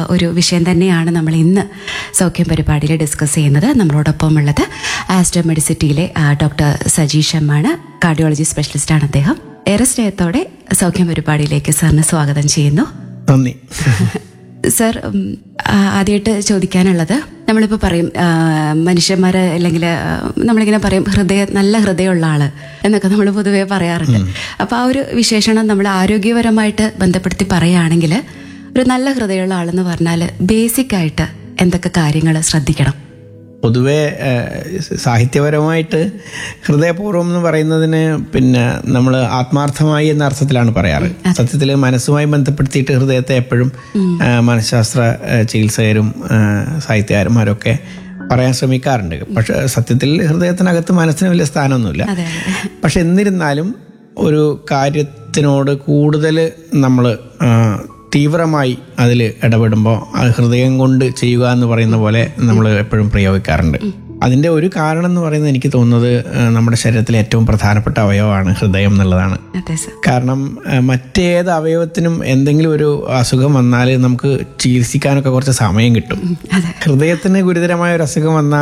ഒരു വിഷയം തന്നെയാണ് നമ്മൾ ഇന്ന് സൗഖ്യം പരിപാടിയിൽ ഡിസ്കസ് ചെയ്യുന്നത് നമ്മളോടൊപ്പം ഉള്ളത് ആസ്റ്റർ മെഡിസിറ്റിയിലെ ആ, ഡോക്ടർ സജീഷ് എമ്മാണ് കാർഡിയോളജി സ്പെഷ്യലിസ്റ്റാണ് അദ്ദേഹം ഏറെ സ്നേഹത്തോടെ സൗഖ്യം പരിപാടിയിലേക്ക് സാറിന് സ്വാഗതം ചെയ്യുന്നു നന്ദി സർ ഉം, ആ, ആദ്യമായിട്ട് ചോദിക്കാനുള്ളത് നമ്മളിപ്പോൾ പറയും ആ, മനുഷ്യന്മാര് അല്ലെങ്കിൽ ആ, നമ്മളിങ്ങനെ പറയും ഹൃദയ നല്ല ഹൃദയമുള്ള ആള് എന്നൊക്കെ നമ്മൾ പൊതുവേ പറയാറുണ്ട് അപ്പൊ ആ ഒരു വിശേഷണം നമ്മൾ ആരോഗ്യപരമായിട്ട് ബന്ധപ്പെടുത്തി പറയുകയാണെങ്കിൽ ഒരു നല്ല ഹൃദയമുള്ള ആളെന്ന് പറഞ്ഞാൽ ബേസിക് ആയിട്ട് എന്തൊക്കെ കാര്യങ്ങൾ ശ്രദ്ധിക്കണം പൊതുവെ ഏഹ്, സാഹിത്യപരമായിട്ട് ഹൃദയപൂർവ്വം എന്ന് പറയുന്നതിന് പിന്നെ നമ്മൾ ആത്മാർത്ഥമായി എന്ന അർത്ഥത്തിലാണ് പറയാറ് സത്യത്തിൽ മനസ്സുമായി ബന്ധപ്പെടുത്തിയിട്ട് ഹൃദയത്തെ എപ്പോഴും ഏഹ്, മനഃശാസ്ത്ര ഏഹ്, ചികിത്സകരും ഏഹ്, സാഹിത്യകാരന്മാരൊക്കെ പറയാൻ ശ്രമിക്കാറുണ്ട് പക്ഷെ സത്യത്തിൽ ഹൃദയത്തിനകത്ത് മനസ്സിന് വലിയ സ്ഥാനമൊന്നുമില്ല അതെ പക്ഷെ എന്നിരുന്നാലും ഒരു കാര്യത്തിനോട് കൂടുതൽ നമ്മൾ തീവ്രമായി അതിൽ ഇടപെടുമ്പോൾ അത് ഹൃദയം കൊണ്ട് ചെയ്യുക എന്ന് പറയുന്ന പോലെ നമ്മൾ എപ്പോഴും പ്രയോഗിക്കാറുണ്ട് അതിൻ്റെ ഒരു കാരണം എന്ന് പറയുന്നത് എനിക്ക് തോന്നുന്നത് ആ, നമ്മുടെ ശരീരത്തിലെ ഏറ്റവും പ്രധാനപ്പെട്ട അവയവമാണ് ഹൃദയം എന്നുള്ളതാണ് അതെ സർ കാരണം ആ, മറ്റേത് അവയവത്തിനും എന്തെങ്കിലും ഒരു അസുഖം വന്നാൽ നമുക്ക് ചികിത്സിക്കാനൊക്കെ കുറച്ച് സമയം കിട്ടും അതെ ഹൃദയത്തിന് ഗുരുതരമായ ഒരു അസുഖം വന്നാൽ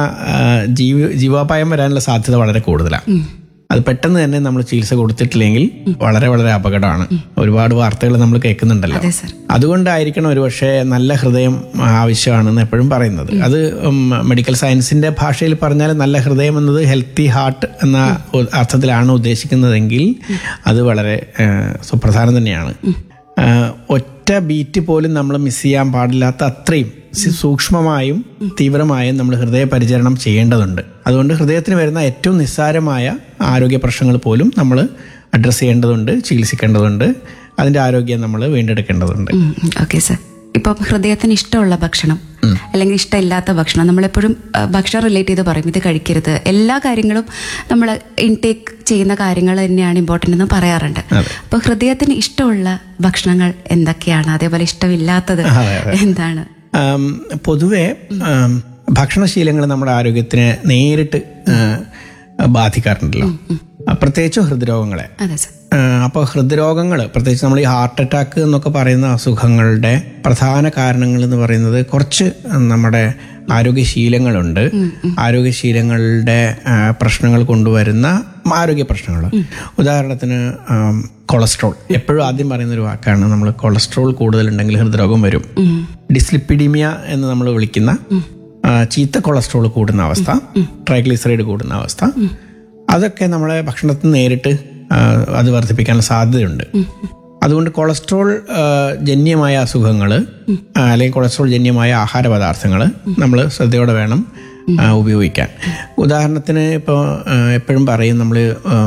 ജീവ ജീവാപായം വരാനുള്ള സാധ്യത വളരെ കൂടുതലാണ് അത് പെട്ടെന്ന് തന്നെ നമ്മൾ ചികിത്സ കൊടുത്തിട്ടില്ലെങ്കിൽ വളരെ വളരെ അപകടമാണ് ഒരുപാട് വാർത്തകൾ നമ്മൾ കേൾക്കുന്നുണ്ടല്ലോ അതെ സർ അതുകൊണ്ടായിരിക്കണം ഒരുപക്ഷെ നല്ല ഹൃദയം ആവശ്യമാണെന്ന് എപ്പോഴും പറയുന്നത് അത് ഉം, മെഡിക്കൽ സയൻസിന്റെ ഭാഷയിൽ പറഞ്ഞാൽ നല്ല ഹൃദയം എന്നത് ഹെൽത്തി ഹാർട്ട് എന്ന ഉ- അർത്ഥത്തിലാണ് ഉദ്ദേശിക്കുന്നതെങ്കിൽ അത് വളരെ ഏഹ്, സുപ്രധാനം തന്നെയാണ് ഏഹ്, ഒറ്റ ബീറ്റ് പോലും നമ്മൾ മിസ് ചെയ്യാൻ പാടില്ലാത്ത അത്രയും സി- സൂക്ഷ്മമായും തീവ്രമായും നമ്മൾ ഹൃദയ പരിചരണം ചെയ്യേണ്ടതുണ്ട് അതുകൊണ്ട് ഹൃദയത്തിന് വരുന്ന ഏറ്റവും നിസ്സാരമായ ആരോഗ്യ പ്രശ്നങ്ങൾ പോലും നമ്മൾ അഡ്രസ്സ് ചെയ്യേണ്ടതുണ്ട് ചികിത്സിക്കേണ്ടതുണ്ട് അതിന്റെ ആരോഗ്യം നമ്മൾ വീണ്ടെടുക്കേണ്ടതുണ്ട് ഓക്കെ സർ ഇപ്പം ഹൃദയത്തിന് ഇഷ്ടമുള്ള ഭക്ഷണം അല്ലെങ്കിൽ ഇഷ്ടമില്ലാത്ത ഭക്ഷണം നമ്മളെപ്പോഴും ആ, ഭക്ഷണം റിലേറ്റ് ചെയ്ത് പറയും ഇത് കഴിക്കരുത് എല്ലാ കാര്യങ്ങളും നമ്മൾ ഇൻടേക്ക് ചെയ്യുന്ന കാര്യങ്ങൾ തന്നെയാണ് ഇമ്പോർട്ടൻ്റ് എന്ന് പറയാറുണ്ട് അപ്പോൾ ഹൃദയത്തിന് ഇഷ്ടമുള്ള ഭക്ഷണങ്ങൾ എന്തൊക്കെയാണ് അതേപോലെ ഇഷ്ടമില്ലാത്തത് എന്താണ് ആം, പൊതുവെ ആം, ഭക്ഷണശീലങ്ങൾ നമ്മുടെ ആരോഗ്യത്തിനെ നേരിട്ട് ആ, ബാധിക്കാറുണ്ടല്ലോ ആ, പ്രത്യേകിച്ചും ഹൃദ്രോഗങ്ങളെ അതെ സർ അപ്പോൾ ഹൃദ്രോഗങ്ങൾ പ്രത്യേകിച്ച് നമ്മൾ ഈ ഹാർട്ട് അറ്റാക്ക് എന്നൊക്കെ പറയുന്ന അസുഖങ്ങളുടെ പ്രധാന കാരണങ്ങൾ എന്ന് പറയുന്നത് കുറച്ച് നമ്മുടെ ആരോഗ്യശീലങ്ങളുണ്ട് ആരോഗ്യശീലങ്ങളുടെ ആ, പ്രശ്നങ്ങൾ കൊണ്ടുവരുന്ന ആരോഗ്യ പ്രശ്നങ്ങൾ ഉദാഹരണത്തിന് ആം, കൊളസ്ട്രോൾ എപ്പോഴും ആദ്യം പറയുന്ന ഒരു വാക്കാണ് നമ്മൾ കൊളസ്ട്രോൾ കൂടുതലുണ്ടെങ്കിൽ ഹൃദ്രോഗം വരും ഡിസ്ലിപ്പിഡീമിയ എന്ന് നമ്മൾ വിളിക്കുന്ന ആ, ചീത്ത കൊളസ്ട്രോൾ കൂടുന്ന അവസ്ഥ ട്രൈഗ്ലിസറൈഡ് കൂടുന്ന അവസ്ഥ അതൊക്കെ നമ്മളെ ഭക്ഷണത്തിൽ നേരിട്ട് ആ, അത് വർദ്ധിപ്പിക്കാനുള്ള സാധ്യതയുണ്ട് അതുകൊണ്ട് കൊളസ്ട്രോൾ ആ, ജന്യമായ അസുഖങ്ങൾ അല്ലെങ്കിൽ കൊളസ്ട്രോൾ ജന്യമായ ആഹാര പദാർത്ഥങ്ങൾ നമ്മൾ ശ്രദ്ധയോടെ വേണം ആ, ഉപയോഗിക്കാൻ ഉദാഹരണത്തിന് ഇപ്പോൾ എപ്പോഴും പറയും നമ്മൾ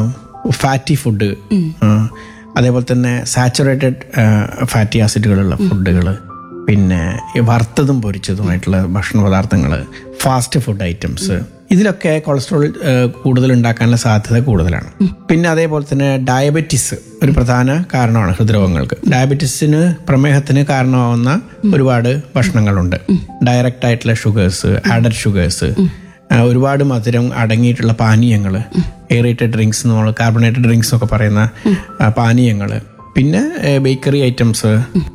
ഫാറ്റി ഫുഡ് അതേപോലെ തന്നെ സാച്ചുറേറ്റഡ് ഫാറ്റി ആസിഡുകളുള്ള ഫുഡുകൾ പിന്നെ ഈ വറുത്തതും പൊരിച്ചതുമായിട്ടുള്ള ഭക്ഷണ പദാർത്ഥങ്ങൾ ഫാസ്റ്റ് ഫുഡ് ഐറ്റംസ് ഇതിലൊക്കെ കൊളസ്ട്രോൾ ഏഹ്, കൂടുതൽ ഉണ്ടാക്കാനുള്ള സാധ്യത കൂടുതലാണ് പിന്നെ അതേപോലെ തന്നെ ഡയബറ്റിസ് ഒരു പ്രധാന കാരണമാണ് ഹൃദ്രോഗങ്ങൾക്ക് ഡയബറ്റിസിന് പ്രമേഹത്തിന് കാരണമാവുന്ന ഒരുപാട് ഭക്ഷണങ്ങളുണ്ട് ഡയറക്റ്റ് ആയിട്ടുള്ള ഷുഗേഴ്സ് ആഡഡ് ഷുഗേഴ്സ് ഒരുപാട് മധുരം അടങ്ങിയിട്ടുള്ള പാനീയങ്ങൾ എയറേറ്റഡ് ഡ്രിങ്ക്സ് നമ്മൾ കാർബണേറ്റഡ് ഡ്രിങ്ക്സ് ഒക്കെ പറയുന്ന പാനീയങ്ങൾ പിന്നെ ബേക്കറി ഐറ്റംസ്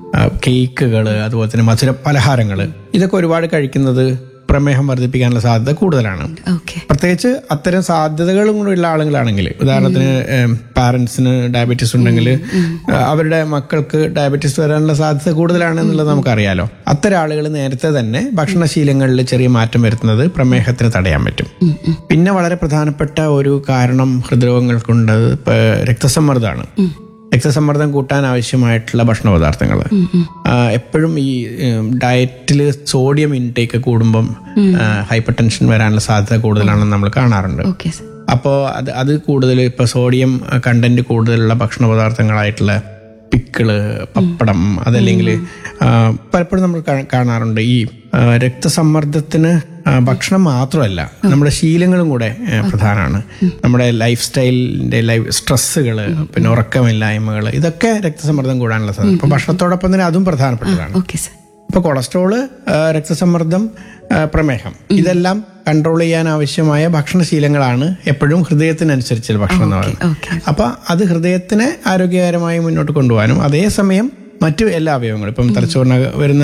കേക്കുകൾ അതുപോലെ തന്നെ മധുര പലഹാരങ്ങൾ ഇതൊക്കെ ഒരുപാട് കഴിക്കുന്നത് പ്രമേഹം വർദ്ധിപ്പിക്കാനുള്ള സാധ്യത കൂടുതലാണ് ഓക്കെ പ്രത്യേകിച്ച് അത്തരം സാധ്യതകളും കൂടെ ഉള്ള ആളുകളാണെങ്കിൽ ഉദാഹരണത്തിന് പാരൻസിന് ഡയബറ്റീസ് ഉണ്ടെങ്കിൽ അവരുടെ മക്കൾക്ക് ഡയബറ്റീസ് വരാനുള്ള സാധ്യത കൂടുതലാണ് എന്നുള്ളത് നമുക്കറിയാലോ അത്തരം ആളുകൾ നേരത്തെ തന്നെ ഭക്ഷണശീലങ്ങളിൽ ചെറിയ മാറ്റം വരുത്തുന്നത് പ്രമേഹത്തിന് തടയാൻ പറ്റും പിന്നെ വളരെ പ്രധാനപ്പെട്ട ഒരു കാരണം ഹൃദ്രോഗങ്ങൾക്കുണ്ടത് ഇപ്പൊ രക്തസമ്മർദ്ദമാണ് രക്തസമ്മർദ്ദം കൂട്ടാൻ ആവശ്യമായിട്ടുള്ള ഭക്ഷണ പദാർത്ഥങ്ങൾ എപ്പോഴും ഈ ഡയറ്റിൽ സോഡിയം ഇൻടേക്ക് കൂടുമ്പം ഹൈപ്പർ ടെൻഷൻ വരാനുള്ള സാധ്യത കൂടുതലാണെന്ന് നമ്മൾ കാണാറുണ്ട് ഓക്കെ സർ അപ്പോൾ അത് അത് കൂടുതൽ ഇപ്പോൾ സോഡിയം കണ്ടന്റ് കൂടുതലുള്ള ഭക്ഷണ പദാർത്ഥങ്ങളായിട്ടുള്ള പിക്കിള് പപ്പടം അതല്ലെങ്കിൽ ആ, പലപ്പോഴും നമ്മൾ കാ- കാണാറുണ്ട് ഈ ആ, രക്തസമ്മർദ്ദത്തിന് ആ, ഭക്ഷണം മാത്രമല്ല നമ്മുടെ ശീലങ്ങളും കൂടെ ആ, പ്രധാനമാണ് നമ്മുടെ ലൈഫ് സ്റ്റൈലിന്റെ ലൈഫ് സ്ട്രെസ്സുകൾ പിന്നെ ഉറക്കമില്ലായ്മകൾ ഇതൊക്കെ രക്തസമ്മർദ്ദം കൂടാനുള്ള സാധ്യത അപ്പൊ ഭക്ഷണത്തോടൊപ്പം തന്നെ അതും പ്രധാനപ്പെട്ടതാണ് ഓക്കെ സർ ഇപ്പൊ കൊളസ്ട്രോള് ആ, രക്തസമ്മർദ്ദം ആ, പ്രമേഹം ഇതെല്ലാം കൺട്രോൾ ചെയ്യാൻ ആവശ്യമായ ഭക്ഷണശീലങ്ങളാണ് എപ്പോഴും ഹൃദയത്തിനനുസരിച്ചുള്ള ഭക്ഷണം എന്ന് പറയുന്നത് ഓക്കെ അപ്പൊ അത് ഹൃദയത്തിനെ ആരോഗ്യകരമായി മുന്നോട്ട് കൊണ്ടുപോകാനും അതേസമയം മറ്റു എല്ലാ അവയവങ്ങളും ഇപ്പം തലച്ചോറിന് വരുന്ന